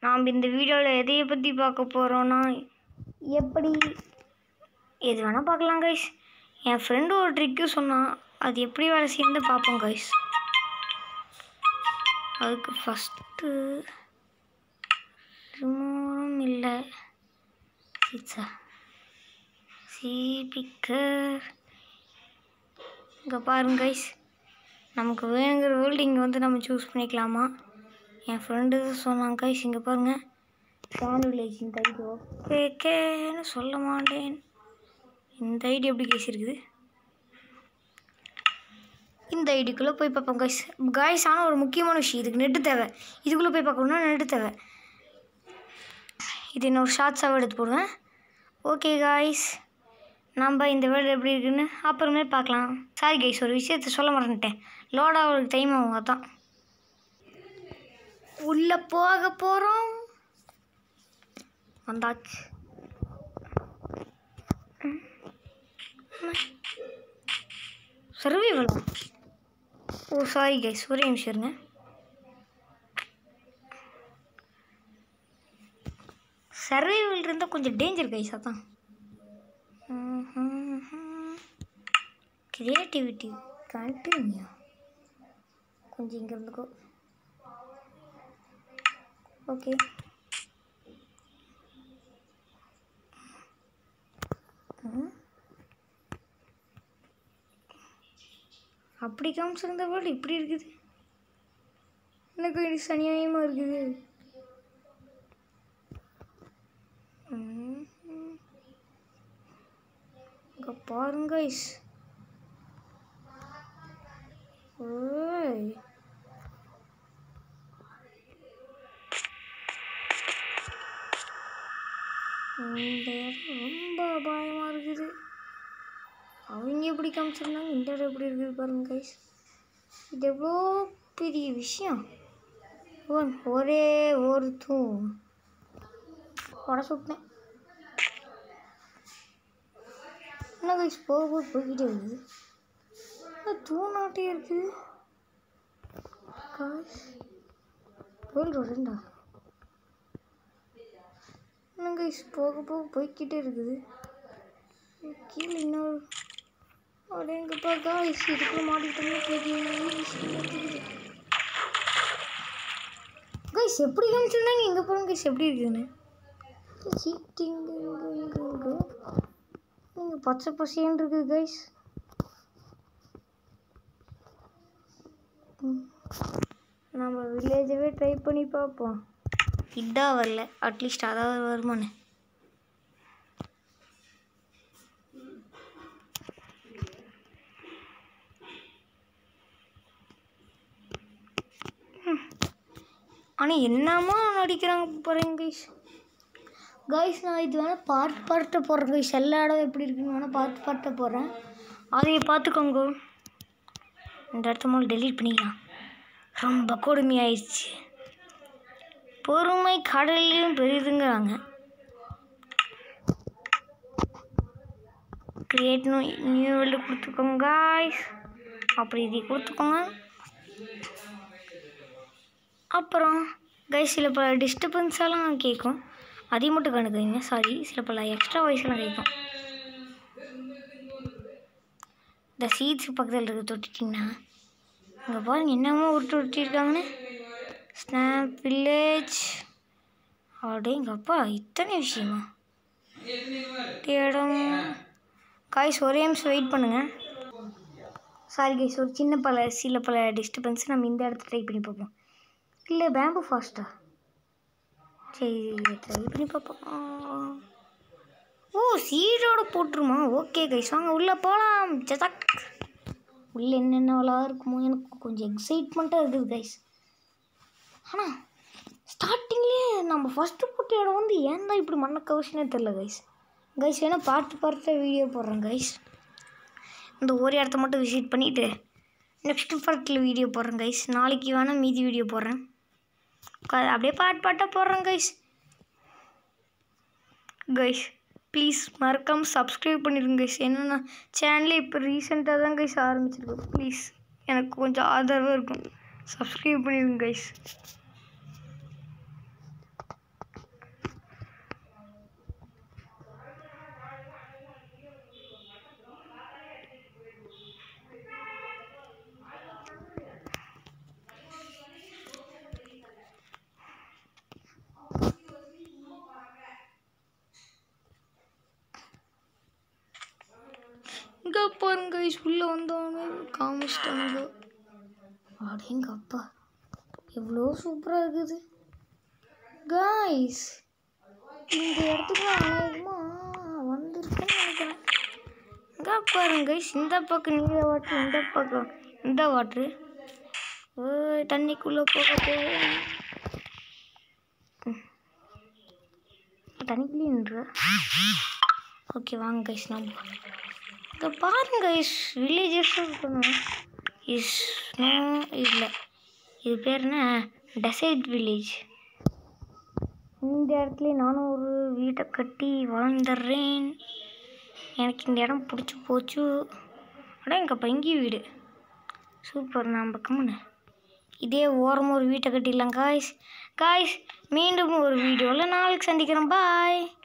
நாம் இந்த வீடியோவில் எதையை பற்றி பார்க்க போகிறோன்னா எப்படி எது வேணால் பார்க்கலாம் கைஸ் என் ஃப்ரெண்டு ஒரு ட்ரிக்கு சொன்னான் அது எப்படி வேலை செய்யுன்னு பார்ப்போம் கைஸ் அதுக்கு ஃபஸ்ட்டு ரிமோவும் இல்லை இட்ஸா சீபிக்கர் இங்கே பாருங்க கைஸ் நமக்கு வேணுங்கிற வேர்ல்டு இங்கே வந்து நம்ம சூஸ் பண்ணிக்கலாமா என் ஃப்ரெண்டு சொன்னாங்க கைஸ் இங்கே பாருங்கள் ஃபேன் வில்லேஜ் இந்த ஐடி ஓகேன்னு சொல்ல மாட்டேன் இந்த ஐடி எப்படி கைஸ் இருக்குது இந்த ஐடிக்குள்ளே போய் பார்ப்போம் கைஸ் கைஸ் ஆனால் ஒரு முக்கியமான விஷயம் இதுக்கு நெட்டு தேவை இதுக்குள்ளே போய் பார்க்கணுன்னா நெட்டு தேவை இது இன்னொரு ஷார்ட்ஸாக எடுத்து போடுவேன் ஓகே காய்ஸ் நம்ம இந்த வேர்டு எப்படி இருக்குன்னு அப்புறமே பார்க்கலாம் சாரி கைஸ் ஒரு விஷயத்த சொல்ல மறந்துட்டேன் லோட் ஆகிறதுக்கு டைம் ஆகும் அதான் உள்ளே போக போகிறோம் வந்தாச்சு சர்வைவல் ஓ சாரி கைஸ் ஒரே நிமிஷம் இருங்க சர்வைவல் இருந்தால் கொஞ்சம் டேஞ்சர் கைஸ் அதான் கிரியேட்டிவிட்டி கண்டினியூ கொஞ்சம் இங்கே இருந்துக்கோ ஓகே அப்படி காமிச்சிருந்த வேர்ல்டு இப்படி இருக்குது எனக்கு இது சனியாயமாக இருக்குது இங்கே பாருங்க guys. ஓய் இந்த இடம் ரொம்ப அபாயமாக இருக்குது அவங்க எப்படி காமிச்சிருந்தாங்க இந்த இடம் எப்படி இருக்குது பாருங்க கைஸ் இது எவ்வளோ பெரிய விஷயம் ஒன் ஒரே ஒரு தூண் உட சுட்டினேன் என்ன கைஸ் போக போக போய்கிட்டே இருக்குது என்ன தூணாட்டே இருக்குது காய்ஸ் வேர்ல்டு ரெண்டா என்ன கைஸ் போக போக போய்கிட்டே இருக்குது கீழே இன்னொரு அடேங்கப்பா காய்ஸ் இதுக்குள்ள மாட்டிக்கிட்டோம்னா பெரிய விஷயம் இருக்குது கைஸ் எப்படி காமிச்சிருந்தாங்க இங்கே பாருங்க கைஸ் எப்படி இருக்குதுன்னு சீட்டிங் நீங்கள் பச்சை பசேன்னு இருக்குது கைஸ் நம்ம வில்லேஜவே ட்ரை பண்ணி பார்ப்போம் இதான் வரல அட்லீஸ்ட் அதாவது வருமானு ஆனால் என்னமா நடிக்கிறாங்க போகிறேங்க கைஸ் கைஸ் நான் இது வேணால் பார்த்து பார்த்து போடுறேன் கைஸ் எல்லா இடம் எப்படி இருக்குன்னு வேணால் பார்த்து பார்த்து போடுறேன் அதையை பார்த்துக்கோங்க இந்த இடத்த மூலம் டெலீட் பண்ணிக்கலாம் ரொம்ப கொடுமையாயிடுச்சு பொறுமை கடல்லையும் பெரிதுங்கிறாங்க கிரியேட் நியூ வேர்ல்டு கொடுத்துக்கோங்க காய்ஸ் அப்படி இதை கொடுத்துக்கோங்க அப்புறம் கைஸ் சில பல டிஸ்டர்பன்ஸ் எல்லாம் கேட்கும் அதையும் மட்டும் கண்டுக்குவீங்க சாரி சில பல எக்ஸ்ட்ரா வாய்ஸ்லாம் கேட்கும் இந்த சீட்ஸ் பக்கத்தில் இருக்க தொட்டிட்டிங்கன்னா இங்கே பாருங்க என்னமோ உருட்டு உருட்டிருக்காங்கன்னு ஸ்னாப் வில்லேஜ் அப்படிங்கப்பா இத்தனை விஷயமா இடம் காய்ஸ் ஒரே நிமிஷம் வெயிட் பண்ணுங்கள் சாரி கைஸ் ஒரு சின்ன பல சில பல டிஸ்டர்பன்ஸ் நம்ம இந்த இடத்த ட்ரை பண்ணி பார்ப்போம் இல்லை பேம்பு ஃபாஸ்ட்டா சரி ட்ரை பண்ணி பார்ப்போம் ஓ சீடோட போட்டுருமா ஓகே கைஸ் வாங்க உள்ளே போகலாம் ஜதக் உள்ளே என்னென்னவெல்லாம் இருக்குமோ எனக்கு கொஞ்சம் எக்ஸைட்மெண்ட்டாக இருக்குது கைஸ் ஆனால் ஸ்டார்டிங்லேயே நம்ம ஃபஸ்ட்டு போட்ட இடம் வந்து ஏன் தான் இப்படி மண்ண கவசனே தெரில கைஸ் கைஸ் வேணால் பார்த்து பார்த்து வீடியோ போடுறேன் கைஸ் இந்த ஒரு இடத்த மட்டும் விசிட் பண்ணிவிட்டு நெக்ஸ்ட் பார்ட்டில் வீடியோ போடுறேன் கைஸ் நாளைக்கு வேணால் மீதி வீடியோ போடுறேன் க- அப்படியே பாட்டு பாட்டாக போடுறேன் கைஸ் கைஸ் ப்ளீஸ் மறக்காமல் சப்ஸ்கிரைப் பண்ணிடுங்க கைஸ் என்னென்னா சேனலே இப்போ ரீசெண்டாக தான் கைஸ் ஆரம்பிச்சிருக்கு ப்ளீஸ் எனக்கு கொஞ்சம் ஆதரவாக இருக்கும் சப்ஸ்கிரைப் பண்ணிடுங்க கைஸ் பாருங்க guys, உள்ள வந்தவனே காமிச்சிட்டாங்க அடேங்க அப்பா எவ்வளோ சூப்பராக இருக்குது காய்ஸ் இந்த இடத்துக்கு அநேகமாக வந்திருக்கேன்னு நினைக்கிறேன் இங்கே பாருங்க guys, இந்த பக்கம் நீல வாட்ரு இந்த பக்கம் இந்த வாட்ரு ஓய் தண்ணிக்குள்ளே போக போகிறேன் தண்ணிக்குள்ளேயே நின்று ஓகே வாங்க கைஸ் நம்ம இங்கே பாருங்க கைஸ் வில்லேஜஸ் இருக்கணும் இஸ் நோ இல்லை இது பேர் என்ன டெசைட் வில்லேஜ் இந்த இடத்துல நானும் ஒரு வீட்டை கட்டி வாழ்ந்துடுறேன் எனக்கு இந்த இடம் பிடிச்சி போச்சு அட எங்கள் பங்கி வீடு சூப்பர் நான் பக்கமுன்னு இதே ஓரமாக ஒரு வீட்டை கட்டிடலாம் காய்ஸ் காய்ஸ் மீண்டும் ஒரு வீடியோவில் நாளைக்கு சந்திக்கிறேன் பாய்